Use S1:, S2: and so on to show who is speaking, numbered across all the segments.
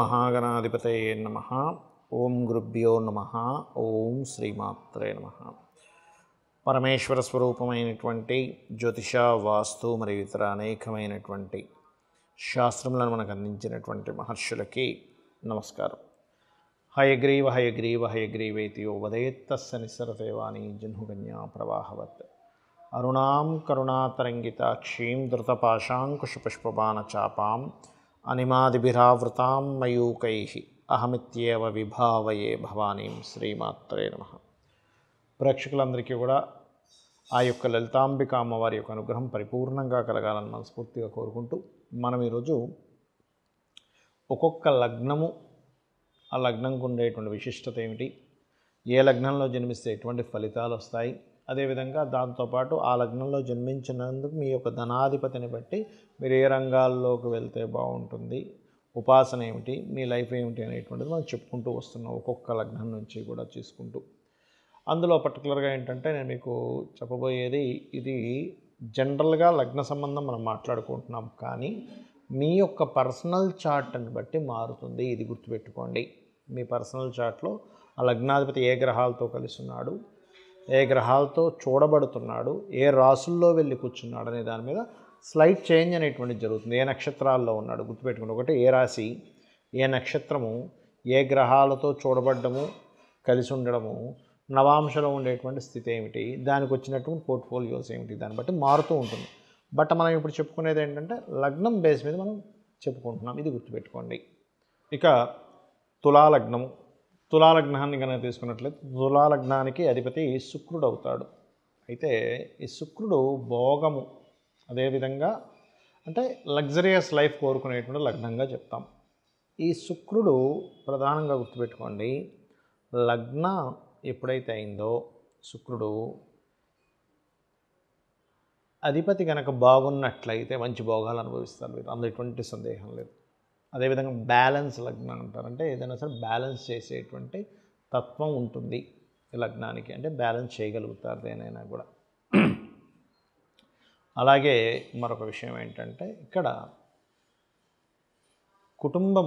S1: మహాగణాధిపతయే నమ ఓం గురుభ్యో నమ ఓం శ్రీమాత్రే నమ పరమేశ్వర స్వరూపమైనటువంటి జ్యోతిష వాస్తు మరియు ఇతర అనేకమైనటువంటి శాస్త్రములను మనకు అందించినటువంటి మహర్షులకి నమస్కారం హయగ్రీవ హయగ్రీవ హయగ్రీవేతి యో వదేత్తస్స నిస్సరతేవాణి జహ్నుగన్యా ప్రవాహవత్ అరుణాం కరుణాతరంగితాక్షీం ధృతపాశాంకుశపుష్పబాణచాపాం అనిమాదిభిరావృతాం మయూకై అహమిత్యేవ విభావయే భవానీం శ్రీమాత్రే నమ ప్రేక్షకులందరికీ కూడా ఆ యొక్క లలితాంబిక అమ్మవారి యొక్క అనుగ్రహం పరిపూర్ణంగా కలగాలని మనస్ఫూర్తిగా కోరుకుంటూ మనం ఈరోజు ఒక్కొక్క లగ్నము ఆ లగ్నంకు ఉండేటువంటి విశిష్టత ఏమిటి ఏ లగ్నంలో జన్మిస్తే ఎటువంటి ఫలితాలు వస్తాయి అదేవిధంగా దాంతోపాటు ఆ లగ్నంలో జన్మించినందుకు మీ యొక్క ధనాధిపతిని బట్టి మీరు ఏ రంగాల్లోకి వెళ్తే బాగుంటుంది ఉపాసన ఏమిటి మీ లైఫ్ ఏమిటి అనేటువంటిది మనం చెప్పుకుంటూ వస్తున్నాం ఒక్కొక్క లగ్నం నుంచి కూడా తీసుకుంటూ అందులో పర్టికులర్గా ఏంటంటే నేను మీకు చెప్పబోయేది ఇది జనరల్గా లగ్న సంబంధం మనం మాట్లాడుకుంటున్నాం కానీ మీ యొక్క పర్సనల్ చార్ట్ని బట్టి మారుతుంది ఇది గుర్తుపెట్టుకోండి మీ పర్సనల్ చార్ట్లో ఆ లగ్నాధిపతి ఏ గ్రహాలతో కలిసి ఉన్నాడు ఏ గ్రహాలతో చూడబడుతున్నాడు ఏ రాసుల్లో వెళ్ళి కూర్చున్నాడు అనే దాని మీద స్లైట్ చేంజ్ అనేటువంటిది జరుగుతుంది ఏ నక్షత్రాల్లో ఉన్నాడు గుర్తుపెట్టుకోండి ఒకటి ఏ రాశి ఏ నక్షత్రము ఏ గ్రహాలతో చూడబడ్డము కలిసి ఉండడము నవాంశలో ఉండేటువంటి స్థితి ఏమిటి దానికి వచ్చినటువంటి పోర్ట్ఫోలియోస్ ఏమిటి దాన్ని బట్టి మారుతూ ఉంటుంది బట్ మనం ఇప్పుడు చెప్పుకునేది ఏంటంటే లగ్నం బేస్ మీద మనం చెప్పుకుంటున్నాం ఇది గుర్తుపెట్టుకోండి ఇక తులాలగ్నము తులాలగ్నాన్ని కనుక తీసుకున్నట్లయితే తులాలగ్నానికి అధిపతి శుక్రుడు అవుతాడు అయితే ఈ శుక్రుడు భోగము అదేవిధంగా అంటే లగ్జరియస్ లైఫ్ కోరుకునేటువంటి లగ్నంగా చెప్తాం ఈ శుక్రుడు ప్రధానంగా గుర్తుపెట్టుకోండి లగ్న ఎప్పుడైతే అయిందో శుక్రుడు అధిపతి కనుక బాగున్నట్లయితే మంచి భోగాలు అనుభవిస్తారు మీరు అందులో ఎటువంటి సందేహం లేదు అదేవిధంగా బ్యాలెన్స్ లగ్నం అంటారు అంటే ఏదైనా సరే బ్యాలెన్స్ చేసేటువంటి తత్వం ఉంటుంది ఈ లగ్నానికి అంటే బ్యాలెన్స్ చేయగలుగుతారు దేనైనా కూడా అలాగే మరొక విషయం ఏంటంటే ఇక్కడ కుటుంబం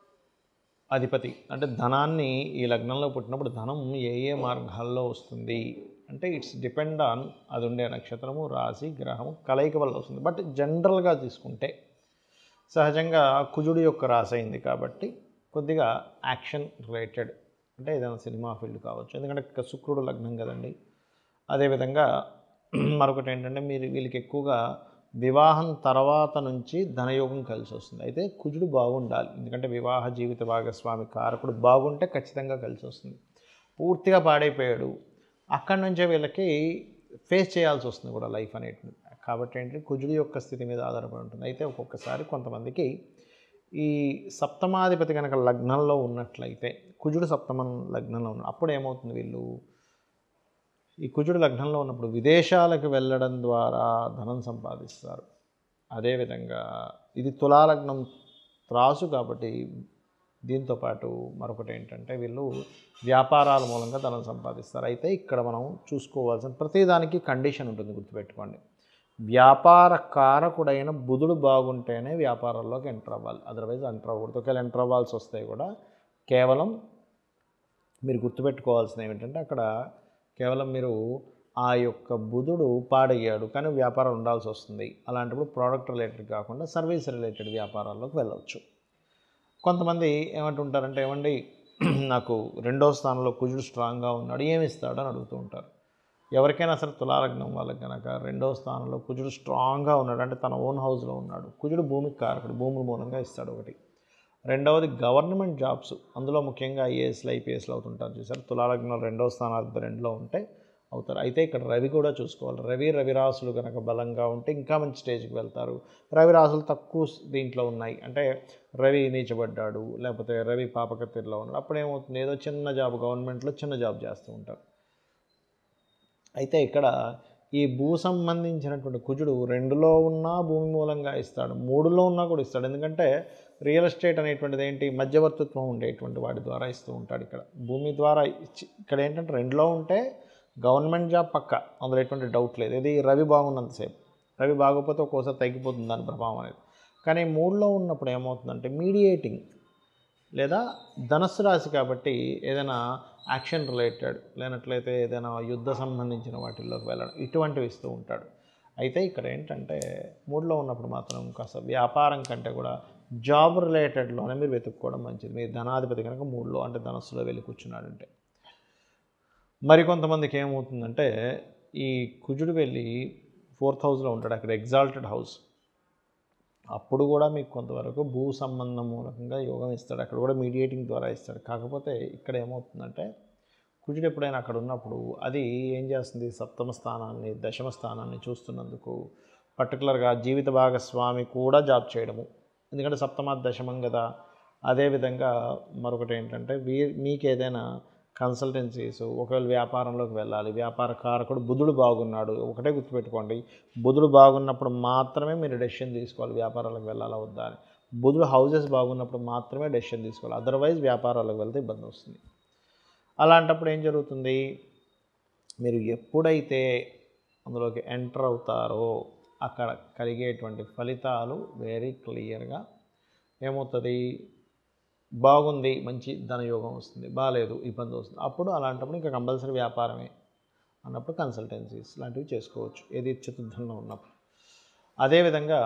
S1: అధిపతి అంటే ధనాన్ని ఈ లగ్నంలో పుట్టినప్పుడు ధనం ఏ ఏ మార్గాల్లో వస్తుంది అంటే ఇట్స్ డిపెండ్ ఆన్ అది ఉండే నక్షత్రము రాశి గ్రహము కలయిక వల్ల వస్తుంది బట్ జనరల్గా తీసుకుంటే సహజంగా కుజుడు యొక్క రాశి అయింది కాబట్టి కొద్దిగా యాక్షన్ రిలేటెడ్ అంటే ఏదైనా సినిమా ఫీల్డ్ కావచ్చు ఎందుకంటే శుక్రుడు లగ్నం కదండి అదేవిధంగా మరొకటి ఏంటంటే మీరు వీళ్ళకి ఎక్కువగా వివాహం తర్వాత నుంచి ధనయోగం కలిసి వస్తుంది అయితే కుజుడు బాగుండాలి ఎందుకంటే వివాహ జీవిత భాగస్వామి కారకుడు బాగుంటే ఖచ్చితంగా కలిసి వస్తుంది పూర్తిగా పాడైపోయాడు అక్కడి నుంచే వీళ్ళకి ఫేస్ చేయాల్సి వస్తుంది కూడా లైఫ్ అనేటువంటి కాబట్టి ఏంటంటే కుజుడు యొక్క స్థితి మీద ఆధారపడి ఉంటుంది అయితే ఒక్కొక్కసారి కొంతమందికి ఈ సప్తమాధిపతి కనుక లగ్నంలో ఉన్నట్లయితే కుజుడు సప్తమ లగ్నంలో ఉన్న అప్పుడు ఏమవుతుంది వీళ్ళు ఈ కుజుడు లగ్నంలో ఉన్నప్పుడు విదేశాలకు వెళ్ళడం ద్వారా ధనం సంపాదిస్తారు అదేవిధంగా ఇది తులాలగ్నం త్రాసు కాబట్టి దీంతోపాటు మరొకటి ఏంటంటే వీళ్ళు వ్యాపారాల మూలంగా ధనం సంపాదిస్తారు అయితే ఇక్కడ మనం చూసుకోవాల్సిన ప్రతిదానికి కండిషన్ ఉంటుంది గుర్తుపెట్టుకోండి వ్యాపార కారకుడైన బుధుడు బాగుంటేనే వ్యాపారాల్లోకి ఎంటర్ అవ్వాలి అదర్వైజ్ ఎంటర్ అవ్వకూడదు ఒకవేళ ఎంటర్ అవ్వాల్సి వస్తే కూడా కేవలం మీరు గుర్తుపెట్టుకోవాల్సింది ఏమిటంటే అక్కడ కేవలం మీరు ఆ యొక్క బుధుడు పాడయ్యాడు కానీ వ్యాపారం ఉండాల్సి వస్తుంది అలాంటప్పుడు ప్రోడక్ట్ రిలేటెడ్ కాకుండా సర్వీస్ రిలేటెడ్ వ్యాపారాల్లోకి వెళ్ళవచ్చు కొంతమంది ఏమంటుంటారంటే ఏమండి నాకు రెండో స్థానంలో కుజుడు స్ట్రాంగ్గా ఉన్నాడు ఏమి ఇస్తాడు అని అడుగుతూ ఉంటారు ఎవరికైనా సరే తులాలగ్నం వాళ్ళకి కనుక రెండో స్థానంలో కుజుడు స్ట్రాంగ్గా ఉన్నాడు అంటే తన ఓన్ హౌస్లో ఉన్నాడు కుజుడు భూమికి కారకుడు భూముల మూలంగా ఇస్తాడు ఒకటి రెండవది గవర్నమెంట్ జాబ్స్ అందులో ముఖ్యంగా ఐఏఎస్లు ఐపీఎస్లు అవుతుంటారు చూసారు తులాలగ్నం రెండో స్థానాధిపతి రెండులో ఉంటే అవుతారు అయితే ఇక్కడ రవి కూడా చూసుకోవాలి రవి రవి రాసులు కనుక బలంగా ఉంటే ఇంకా మంచి స్టేజ్కి వెళ్తారు రవి రాసులు తక్కువ దీంట్లో ఉన్నాయి అంటే రవి నీచబడ్డాడు లేకపోతే రవి పాపకత్తిలో ఉన్నాడు అప్పుడు ఏమవుతుంది ఏదో చిన్న జాబ్ గవర్నమెంట్లో చిన్న జాబ్ చేస్తూ ఉంటారు అయితే ఇక్కడ ఈ భూ సంబంధించినటువంటి కుజుడు రెండులో ఉన్నా భూమి మూలంగా ఇస్తాడు మూడులో ఉన్నా కూడా ఇస్తాడు ఎందుకంటే రియల్ ఎస్టేట్ అనేటువంటిది ఏంటి మధ్యవర్తిత్వం ఉండేటువంటి వాడి ద్వారా ఇస్తూ ఉంటాడు ఇక్కడ భూమి ద్వారా ఇచ్చి ఇక్కడ ఏంటంటే రెండులో ఉంటే గవర్నమెంట్ జాబ్ పక్క అందులో ఎటువంటి డౌట్ లేదు ఇది రవి బాగున్నంతసేపు రవి బాగోకపోతే ఒక్కోసారి తగ్గిపోతుంది దాని ప్రభావం అనేది కానీ మూడులో ఉన్నప్పుడు ఏమవుతుందంటే మీడియేటింగ్ లేదా ధనస్సు రాశి కాబట్టి ఏదైనా యాక్షన్ రిలేటెడ్ లేనట్లయితే ఏదైనా యుద్ధ సంబంధించిన వాటిల్లోకి వెళ్ళడం ఇటువంటివి ఇస్తూ ఉంటాడు అయితే ఇక్కడ ఏంటంటే మూడులో ఉన్నప్పుడు మాత్రం కాస్త వ్యాపారం కంటే కూడా జాబ్ రిలేటెడ్లోనే మీరు వెతుక్కోవడం మంచిది మీ ధనాధిపతి కనుక మూడులో అంటే ధనస్సులో వెళ్ళి కూర్చున్నాడంటే మరికొంతమందికి ఏమవుతుందంటే ఈ కుజుడు వెళ్ళి ఫోర్త్ హౌస్లో ఉంటాడు అక్కడ ఎగ్జాల్టెడ్ హౌస్ అప్పుడు కూడా మీకు కొంతవరకు భూ సంబంధం మూలకంగా యోగం ఇస్తాడు అక్కడ కూడా మీడియేటింగ్ ద్వారా ఇస్తాడు కాకపోతే ఇక్కడ ఏమవుతుందంటే కుజుడు ఎప్పుడైనా అక్కడ ఉన్నప్పుడు అది ఏం చేస్తుంది సప్తమ స్థానాన్ని దశమ స్థానాన్ని చూస్తున్నందుకు పర్టికులర్గా జీవిత భాగస్వామి కూడా జాబ్ చేయడము ఎందుకంటే సప్తమ దశమం కదా అదేవిధంగా మరొకటి ఏంటంటే వీ మీకు ఏదైనా కన్సల్టెన్సీస్ ఒకవేళ వ్యాపారంలోకి వెళ్ళాలి వ్యాపార కారకుడు బుధుడు బాగున్నాడు ఒకటే గుర్తుపెట్టుకోండి బుధుడు బాగున్నప్పుడు మాత్రమే మీరు డెసిషన్ తీసుకోవాలి వ్యాపారాలకు వెళ్ళాలా వద్దా అని బుధుడు హౌజెస్ బాగున్నప్పుడు మాత్రమే డెసిషన్ తీసుకోవాలి అదర్వైజ్ వ్యాపారాలకు వెళ్తే ఇబ్బంది వస్తుంది అలాంటప్పుడు ఏం జరుగుతుంది మీరు ఎప్పుడైతే అందులోకి ఎంటర్ అవుతారో అక్కడ కలిగేటువంటి ఫలితాలు వెరీ క్లియర్గా ఏమవుతుంది బాగుంది మంచి ధనయోగం వస్తుంది బాగాలేదు ఇబ్బంది వస్తుంది అప్పుడు అలాంటప్పుడు ఇంకా కంపల్సరీ వ్యాపారమే అన్నప్పుడు కన్సల్టెన్సీస్ లాంటివి చేసుకోవచ్చు ఏది చతుర్థంలో ఉన్నప్పుడు అదేవిధంగా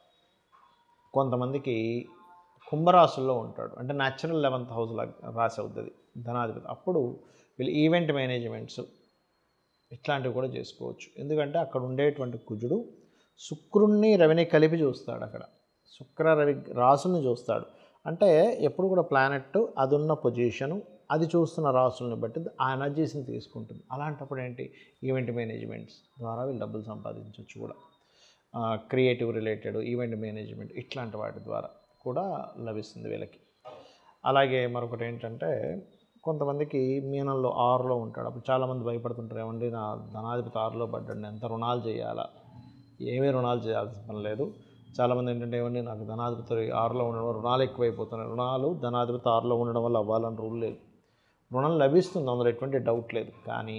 S1: కొంతమందికి కుంభరాశుల్లో ఉంటాడు అంటే న్యాచురల్ లెవెంత్ హౌస్ రాసి అవుతుంది ధనాధిపతి అప్పుడు వీళ్ళు ఈవెంట్ మేనేజ్మెంట్స్ ఇట్లాంటివి కూడా చేసుకోవచ్చు ఎందుకంటే అక్కడ ఉండేటువంటి కుజుడు శుక్రుణ్ణి రవిని కలిపి చూస్తాడు అక్కడ శుక్ర రవి రాసుల్ని చూస్తాడు అంటే ఎప్పుడు కూడా ప్లానెట్ అది ఉన్న పొజిషను అది చూస్తున్న రాసుల్ని బట్టి ఆ ఎనర్జీస్ని తీసుకుంటుంది అలాంటప్పుడు ఏంటి ఈవెంట్ మేనేజ్మెంట్స్ ద్వారా వీళ్ళు డబ్బులు సంపాదించవచ్చు కూడా క్రియేటివ్ రిలేటెడ్ ఈవెంట్ మేనేజ్మెంట్ ఇట్లాంటి వాటి ద్వారా కూడా లభిస్తుంది వీళ్ళకి అలాగే మరొకటి ఏంటంటే కొంతమందికి మీనంలో ఆరులో ఉంటాడు అప్పుడు చాలామంది భయపడుతుంటారు ఏమండి నా ధనాధిపతి ఆరులో పడ్డాడు ఎంత రుణాలు చేయాలా ఏమీ రుణాలు చేయాల్సిన పని లేదు చాలామంది ఏంటంటే ఏమండి నాకు ధనాధిపతి ఆరులో ఉండడం వల్ల రుణాలు ఎక్కువైపోతున్నాయి రుణాలు ధనాధిపతి ఆరులో ఉండడం వల్ల అవ్వాలని రూల్ లేదు రుణం లభిస్తుంది అందులో ఎటువంటి డౌట్ లేదు కానీ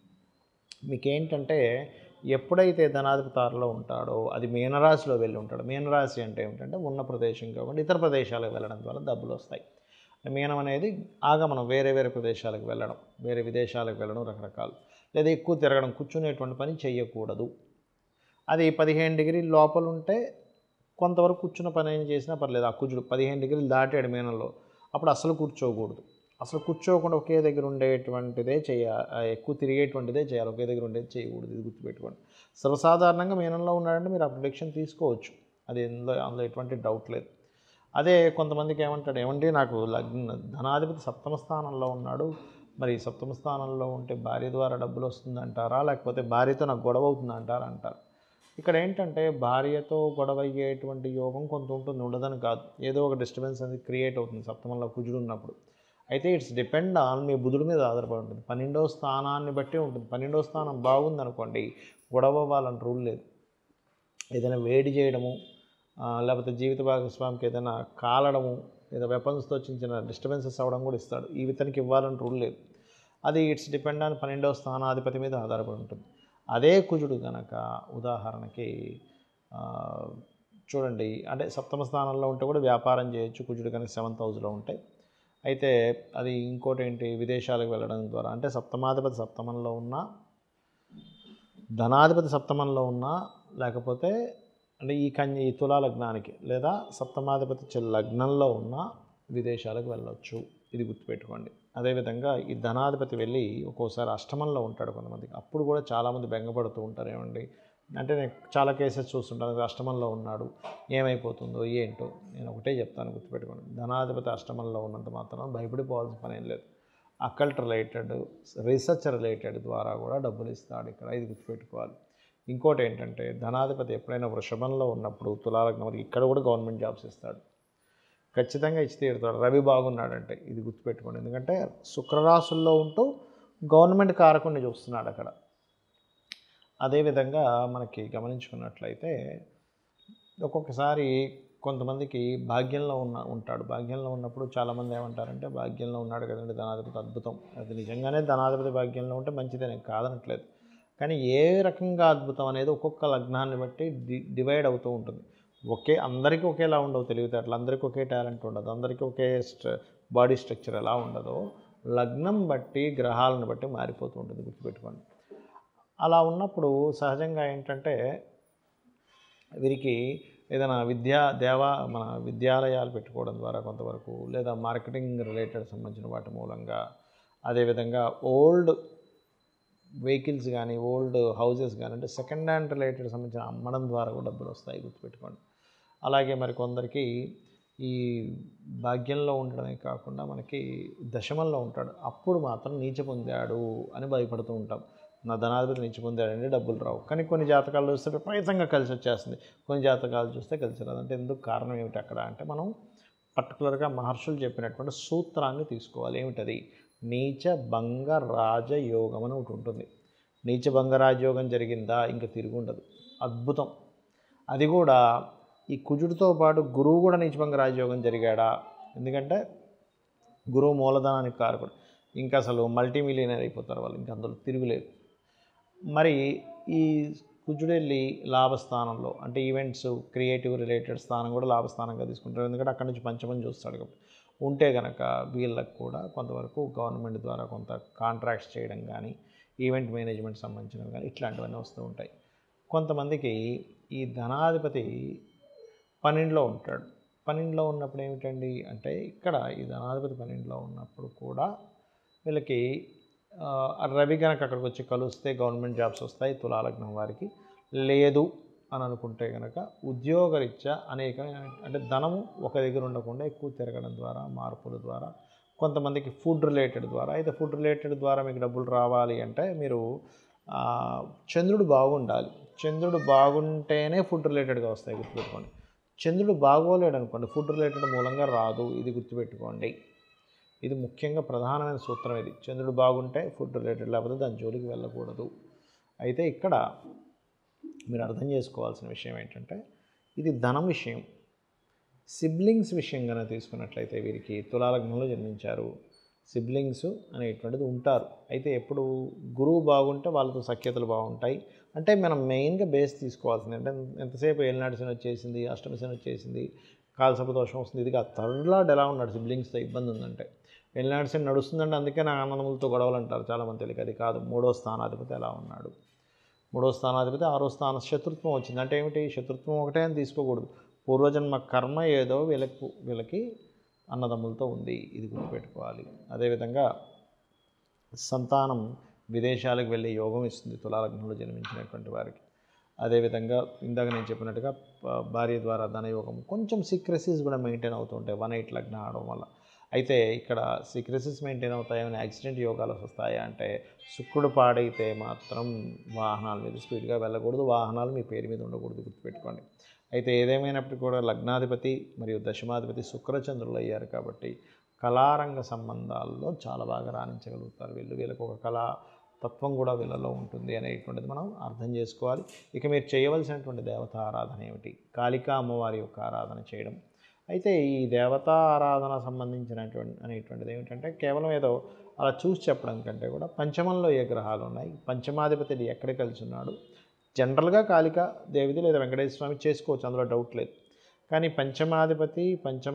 S1: మీకేంటంటే ఎప్పుడైతే ధనాధిపతి ఆరులో ఉంటాడో అది మీనరాశిలో వెళ్ళి ఉంటాడు మీనరాశి అంటే ఏమిటంటే ఉన్న ప్రదేశం కాకుండా ఇతర ప్రదేశాలకు వెళ్ళడం ద్వారా డబ్బులు వస్తాయి మీనం అనేది ఆగమనం వేరే వేరే ప్రదేశాలకు వెళ్ళడం వేరే విదేశాలకు వెళ్ళడం రకరకాలు లేదా ఎక్కువ తిరగడం కూర్చునేటువంటి పని చేయకూడదు అది పదిహేను డిగ్రీ లోపల ఉంటే కొంతవరకు కూర్చున్న పని ఏం చేసినా పర్లేదు ఆ కుజుడు పదిహేను డిగ్రీలు దాటాడు మీనంలో అప్పుడు అసలు కూర్చోకూడదు అసలు కూర్చోకుండా ఒకే దగ్గర ఉండేటువంటిదే చేయాలి ఎక్కువ తిరిగేటువంటిదే చేయాలి ఒకే దగ్గర ఉండేది చేయకూడదు ఇది గుర్తుపెట్టుకోండి సర్వసాధారణంగా మీనంలో ఉన్నాడంటే మీరు ఆ ప్రొడిక్షన్ తీసుకోవచ్చు అది అందులో అందులో ఎటువంటి డౌట్ లేదు అదే కొంతమందికి ఏమంటాడు ఏమంటే నాకు లగ్న ధనాధిపతి సప్తమ స్థానంలో ఉన్నాడు మరి సప్తమ స్థానంలో ఉంటే భార్య ద్వారా డబ్బులు వస్తుందంటారా లేకపోతే భార్యతో నాకు గొడవ అవుతుందంటారా అంటారు ఇక్కడ ఏంటంటే భార్యతో గొడవ అయ్యేటువంటి యోగం కొంత ఉంటుంది ఉండదని కాదు ఏదో ఒక డిస్టర్బెన్స్ అనేది క్రియేట్ అవుతుంది సప్తమంలో కుజుడు ఉన్నప్పుడు అయితే ఇట్స్ డిపెండ్ ఆన్ మీ బుధుడి మీద ఆధారపడి ఉంటుంది పన్నెండవ స్థానాన్ని బట్టి ఉంటుంది పన్నెండవ స్థానం బాగుందనుకోండి గొడవ అవ్వాలని రూల్ లేదు ఏదైనా వేడి చేయడము లేకపోతే జీవిత భాగస్వామికి ఏదైనా కాలడము లేదా వెపన్స్తో చిన్న చిన్న డిస్టర్బెన్సెస్ అవ్వడం కూడా ఇస్తాడు ఈ వితనికి ఇవ్వాలని రూల్ లేదు అది ఇట్స్ డిపెండ్ ఆన్ పన్నెండవ స్థానాధిపతి మీద ఆధారపడి ఉంటుంది అదే కుజుడు కనుక ఉదాహరణకి చూడండి అంటే సప్తమ స్థానంలో ఉంటే కూడా వ్యాపారం చేయొచ్చు కుజుడు కనుక సెవెంత్ హౌస్లో ఉంటే అయితే అది ఇంకోటి ఏంటి విదేశాలకు వెళ్ళడం ద్వారా అంటే సప్తమాధిపతి సప్తమంలో ఉన్నా ధనాధిపతి సప్తమంలో ఉన్నా లేకపోతే అంటే ఈ కన్య ఈ తులా లగ్నానికి లేదా సప్తమాధిపతి లగ్నంలో ఉన్న విదేశాలకు వెళ్ళవచ్చు ఇది గుర్తుపెట్టుకోండి అదేవిధంగా ఈ ధనాధిపతి వెళ్ళి ఒక్కోసారి అష్టమంలో ఉంటాడు కొంతమందికి అప్పుడు కూడా చాలామంది బెంగపడుతూ ఉంటారు ఏమండి అంటే నేను చాలా కేసెస్ చూస్తుంటాను అష్టమంలో ఉన్నాడు ఏమైపోతుందో ఏంటో నేను ఒకటే చెప్తాను గుర్తుపెట్టుకోండి ధనాధిపతి అష్టమంలో ఉన్నంత మాత్రం భయపడిపోవాల్సిన పని ఏం లేదు అకల్ట్ రిలేటెడ్ రీసెర్చ్ రిలేటెడ్ ద్వారా కూడా డబ్బులు ఇస్తాడు ఇక్కడ ఇది గుర్తుపెట్టుకోవాలి ఇంకోటి ఏంటంటే ధనాధిపతి ఎప్పుడైనా వృషభంలో ఉన్నప్పుడు తులాలగ్నం వరకు ఇక్కడ కూడా గవర్నమెంట్ జాబ్స్ ఇస్తాడు ఖచ్చితంగా ఇచ్చి తీరుతాడు రవి బాగున్నాడంటే ఇది గుర్తుపెట్టుకోండి ఎందుకంటే శుక్రరాశుల్లో ఉంటూ గవర్నమెంట్ కారకుడిని చూస్తున్నాడు అక్కడ అదేవిధంగా మనకి గమనించుకున్నట్లయితే ఒక్కొక్కసారి కొంతమందికి భాగ్యంలో ఉన్న ఉంటాడు భాగ్యంలో ఉన్నప్పుడు చాలామంది ఏమంటారంటే భాగ్యంలో ఉన్నాడు కదండి ధనాధిపతి అద్భుతం అది నిజంగానే ధనాధిపతి భాగ్యంలో ఉంటే మంచిదే నేను కాదనట్లేదు కానీ ఏ రకంగా అద్భుతం అనేది ఒక్కొక్క లగ్నాన్ని బట్టి డి డివైడ్ అవుతూ ఉంటుంది ఒకే అందరికీ ఒకేలా ఉండవు తెలివితేటలు అందరికీ ఒకే టాలెంట్ ఉండదు అందరికీ ఒకే బాడీ స్ట్రక్చర్ ఎలా ఉండదో లగ్నం బట్టి గ్రహాలను బట్టి మారిపోతూ ఉంటుంది గుర్తుపెట్టుకోండి అలా ఉన్నప్పుడు సహజంగా ఏంటంటే వీరికి ఏదైనా విద్యా దేవా మన విద్యాలయాలు పెట్టుకోవడం ద్వారా కొంతవరకు లేదా మార్కెటింగ్ రిలేటెడ్ సంబంధించిన వాటి మూలంగా అదేవిధంగా ఓల్డ్ వెహికల్స్ కానీ ఓల్డ్ హౌసెస్ కానీ అంటే సెకండ్ హ్యాండ్ రిలేటెడ్ సంబంధించిన అమ్మడం ద్వారా కూడా డబ్బులు వస్తాయి గుర్తుపెట్టుకోండి అలాగే మరి కొందరికి ఈ భాగ్యంలో ఉండడమే కాకుండా మనకి దశమంలో ఉంటాడు అప్పుడు మాత్రం నీచ పొందాడు అని భయపడుతూ ఉంటాం నా ధనాధిపతి నీచ పొందాడంటే డబ్బులు రావు కానీ కొన్ని జాతకాలు చూస్తే విపరీతంగా కలిసి వచ్చేస్తుంది కొన్ని జాతకాలు చూస్తే కలిసి రాదు అంటే ఎందుకు కారణం ఏమిటి అక్కడ అంటే మనం పర్టికులర్గా మహర్షులు చెప్పినటువంటి సూత్రాన్ని తీసుకోవాలి ఏమిటది నీచ భంగ రాజయోగం అని ఒకటి ఉంటుంది నీచ భంగ రాజయోగం జరిగిందా ఇంకా తిరిగి ఉండదు అద్భుతం అది కూడా ఈ కుజుడితో పాటు గురువు కూడా నీచభంగ రాజయోగం జరిగాడా ఎందుకంటే గురువు మూలధనానికి కారకుడు ఇంకా అసలు మల్టీ మిలియనర్ అయిపోతారు వాళ్ళు ఇంకా అందులో తిరుగులేదు మరి ఈ కుజుడు వెళ్ళి లాభస్థానంలో అంటే ఈవెంట్స్ క్రియేటివ్ రిలేటెడ్ స్థానం కూడా లాభస్థానంగా తీసుకుంటారు ఎందుకంటే అక్కడి నుంచి పంచమని చూస్తాడు కాబట్టి ఉంటే కనుక వీళ్ళకి కూడా కొంతవరకు గవర్నమెంట్ ద్వారా కొంత కాంట్రాక్ట్స్ చేయడం కానీ ఈవెంట్ మేనేజ్మెంట్ సంబంధించినవి కానీ ఇట్లాంటివన్నీ వస్తూ ఉంటాయి కొంతమందికి ఈ ధనాధిపతి పన్నెండులో ఉంటాడు పన్నెండులో ఉన్నప్పుడు ఏమిటండి అంటే ఇక్కడ ఈ ధనాధిపతి పన్నెండులో ఉన్నప్పుడు కూడా వీళ్ళకి ఆ, రవి కనుక అక్కడికి వచ్చి కలిస్తే గవర్నమెంట్ జాబ్స్ వస్తాయి తులాలగ్నం వారికి లేదు అని అనుకుంటే కనుక ఉద్యోగరీత్యా అనేకమైన అంటే ధనము ఒక దగ్గర ఉండకుండా ఎక్కువ తిరగడం ద్వారా మార్పుల ద్వారా కొంతమందికి ఫుడ్ రిలేటెడ్ ద్వారా అయితే ఫుడ్ రిలేటెడ్ ద్వారా మీకు డబ్బులు రావాలి అంటే మీరు ఆ, చంద్రుడు బాగుండాలి చంద్రుడు బాగుంటేనే ఫుడ్ రిలేటెడ్గా వస్తాయి గుర్తుపెట్టుకోండి చంద్రుడు బాగోలేడు అనుకోండి ఫుడ్ రిలేటెడ్ మూలంగా రాదు ఇది గుర్తుపెట్టుకోండి ఇది ముఖ్యంగా ప్రధానమైన సూత్రం ఇది చంద్రుడు బాగుంటే ఫుడ్ రిలేటెడ్ లేకపోతే దాని జోలికి వెళ్ళకూడదు అయితే ఇక్కడ మీరు అర్థం చేసుకోవాల్సిన విషయం ఏంటంటే ఇది ధనం విషయం సిబ్లింగ్స్ విషయం కనుక తీసుకున్నట్లయితే వీరికి తులాలగ్నంలో జన్మించారు సిబ్లింగ్స్ అనేటువంటిది ఉంటారు అయితే ఎప్పుడు గురువు బాగుంటే వాళ్ళతో సఖ్యతలు బాగుంటాయి అంటే మనం మెయిన్గా బేస్ తీసుకోవాల్సింది అంటే ఎంతసేపు ఏలినాటి శని వచ్చేసింది అష్టమి శని వచ్చేసింది కాలసప దోషం వస్తుంది ఇది కాదు థర్డ్ లాడ్ ఎలా ఉన్నాడు సిబ్లింగ్స్తో ఇబ్బంది ఉందంటే ఏలినాటి శని నడుస్తుందంటే అందుకే నా ఆనందములతో గొడవలు అంటారు చాలామంది తెలియక అది కాదు మూడో స్థానాధిపతి ఎలా ఉన్నాడు మూడో స్థానాధిపతి ఆరో స్థాన శత్రుత్వం వచ్చింది అంటే ఏమిటి శత్రుత్వం ఒకటే అని తీసుకోకూడదు పూర్వజన్మ కర్మ ఏదో వీళ్ళకి వీళ్ళకి అన్నదమ్ములతో ఉంది ఇది గుర్తుపెట్టుకోవాలి అదేవిధంగా సంతానం విదేశాలకు వెళ్ళే యోగం ఇస్తుంది తులాలగ్నంలో జన్మించినటువంటి వారికి అదేవిధంగా ఇందాక నేను చెప్పినట్టుగా ప- భార్య ద్వారా ధనయోగం కొంచెం సీక్రెసీస్ కూడా మెయింటైన్ అవుతూ ఉంటాయి వన్ ఎయిట్ లగ్న ఆడడం వల్ల అయితే ఇక్కడ సీక్రెసీస్ మెయింటైన్ అవుతాయని యాక్సిడెంట్ యోగాలు వస్తాయా అంటే శుక్రుడు పాడైతే మాత్రం వాహనాల మీద స్పీడ్గా వెళ్ళకూడదు వాహనాలు మీ పేరు మీద ఉండకూడదు గుర్తుపెట్టుకోండి అయితే ఏదేమైనప్పటికీ కూడా లగ్నాధిపతి మరియు దశమాధిపతి శుక్రచంద్రులు అయ్యారు కాబట్టి కళారంగ సంబంధాల్లో చాలా బాగా రాణించగలుగుతారు వీళ్ళు వీళ్ళకి ఒక కళా తత్వం కూడా వీళ్ళలో ఉంటుంది అనేటువంటిది మనం అర్థం చేసుకోవాలి ఇక మీరు చేయవలసినటువంటి దేవతా ఆరాధన ఏమిటి కాళికా అమ్మవారి యొక్క ఆరాధన చేయడం అయితే ఈ దేవతా ఆరాధన సంబంధించినటువంటి అనేటువంటిది ఏమిటంటే కేవలం ఏదో అలా చూసి చెప్పడం కంటే కూడా పంచమంలో ఏ గ్రహాలు ఉన్నాయి పంచమాధిపతి ఎక్కడ కలిసి ఉన్నాడు జనరల్గా కాళిక దేవిది లేదా వెంకటేశ్వర స్వామి చేసుకోవచ్చు అందులో డౌట్ లేదు కానీ పంచమాధిపతి పంచమ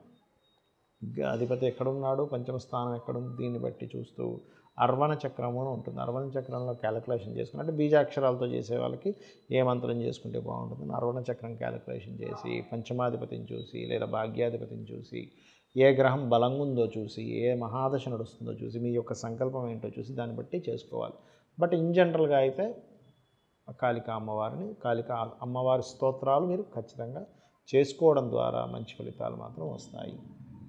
S1: గ- అధిపతి ఎక్కడున్నాడు పంచమ స్థానం ఎక్కడుంది దీన్ని బట్టి చూస్తూ అర్వణ చక్రము అని ఉంటుంది అర్వణ చక్రంలో క్యాలిక్యులేషన్ చేసుకుని అంటే బీజాక్షరాలతో చేసే వాళ్ళకి ఏ మంత్రం చేసుకుంటే బాగుంటుంది అర్వణ చక్రం క్యాలిక్యులేషన్ చేసి పంచమాధిపతిని చూసి లేదా భాగ్యాధిపతిని చూసి ఏ గ్రహం బలంగా ఉందో చూసి ఏ మహాదశ నడుస్తుందో చూసి మీ యొక్క సంకల్పం ఏంటో చూసి దాన్ని బట్టి చేసుకోవాలి బట్ ఇన్ జనరల్గా అయితే కాళిక అమ్మవారిని కాళిక అమ్మవారి స్తోత్రాలు మీరు ఖచ్చితంగా చేసుకోవడం ద్వారా మంచి ఫలితాలు మాత్రం వస్తాయి